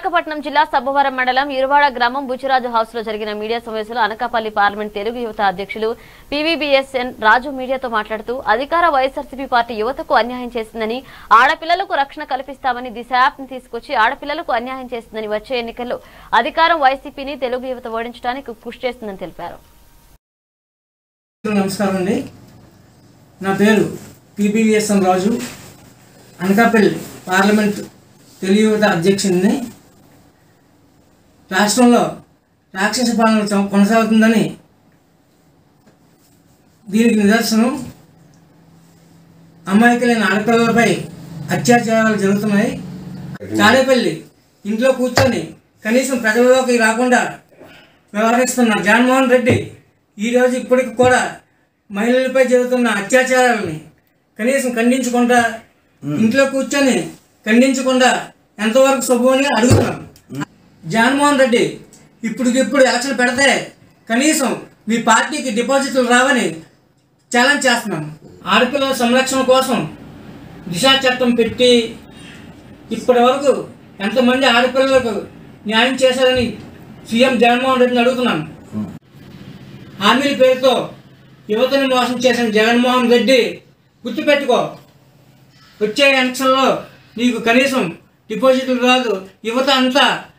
విశాఖపట్నం జిల్లా సబ్బవరం మండలం ఇరువాడ గ్రామం బుచ్చిరాజు హౌస్ లో జరిగిన మీడియా సమావేశంలో అనకాపల్లి పార్లమెంట్ తెలుగు యువత అధ్యక్షులు పీవీబీఎస్ఎన్ రాజు మీడియాతో మాట్లాడుతూ అధికార వైఎస్ఆర్సీపీ పార్టీ యువతకు అన్యాయం చేసిందని ఆడపిల్లలకు రక్షణ కల్పిస్తామని దిశ యాప్ ని తీసుకొచ్చి ఆడపిల్లలకు అన్యాయం చేస్తుందని వచ్చే ఎన్నికల్లో అధికారం వైసీపీని తెలుగు యువత ఓడించడానికి కృషి చేస్తుందని తెలిపారు నమస్కారం అండి నా పేరు పిబివిఎస్ఎన్ రాజు అనకాపల్లి పార్లమెంట్ తెలుగు యువత అధ్యక్షుడిని రాష్ట్రంలో రాక్షస పాలన చ- కొనసాగుతుందని దీనికి నిదర్శనం అమాయకులైన ఆడపిల్లలపై అత్యాచారాలు జరుగుతున్నాయి చాలేపల్లి ఇంట్లో కూర్చొని కనీసం ప్రజలలోకి రాకుండా వ్యవహరిస్తున్న జగన్మోహన్ రెడ్డి ఈరోజు ఇప్పటికి కూడా మహిళలపై జరుగుతున్న అత్యాచారాలని కనీసం ఖండించకుండా ఇంట్లో కూర్చొని ఖండించకుండా ఎంతవరకు శుభమని అడుగుతున్నాం జగన్మోహన్ రెడ్డి ఇప్పటికిప్పుడు ఎలక్షన్ పెడితే కనీసం మీ పార్టీకి డిపాజిట్లు రావని ఛాలెంజ్ చేస్తున్నాం ఆడపిల్లల సంరక్షణ కోసం దిశా చట్టం పెట్టి ఇప్పటి వరకు ఎంతమంది ఆడపిల్లలకు న్యాయం చేశారని సీఎం జగన్మోహన్ రెడ్డిని అడుగుతున్నాను హామీల పేరుతో యువతని మోసం చేసిన జగన్మోహన్ రెడ్డి గుర్తుపెట్టుకో వచ్చే ఎలక్షన్లో నీకు కనీసం డిపాజిట్లు రాదు యువత అంతా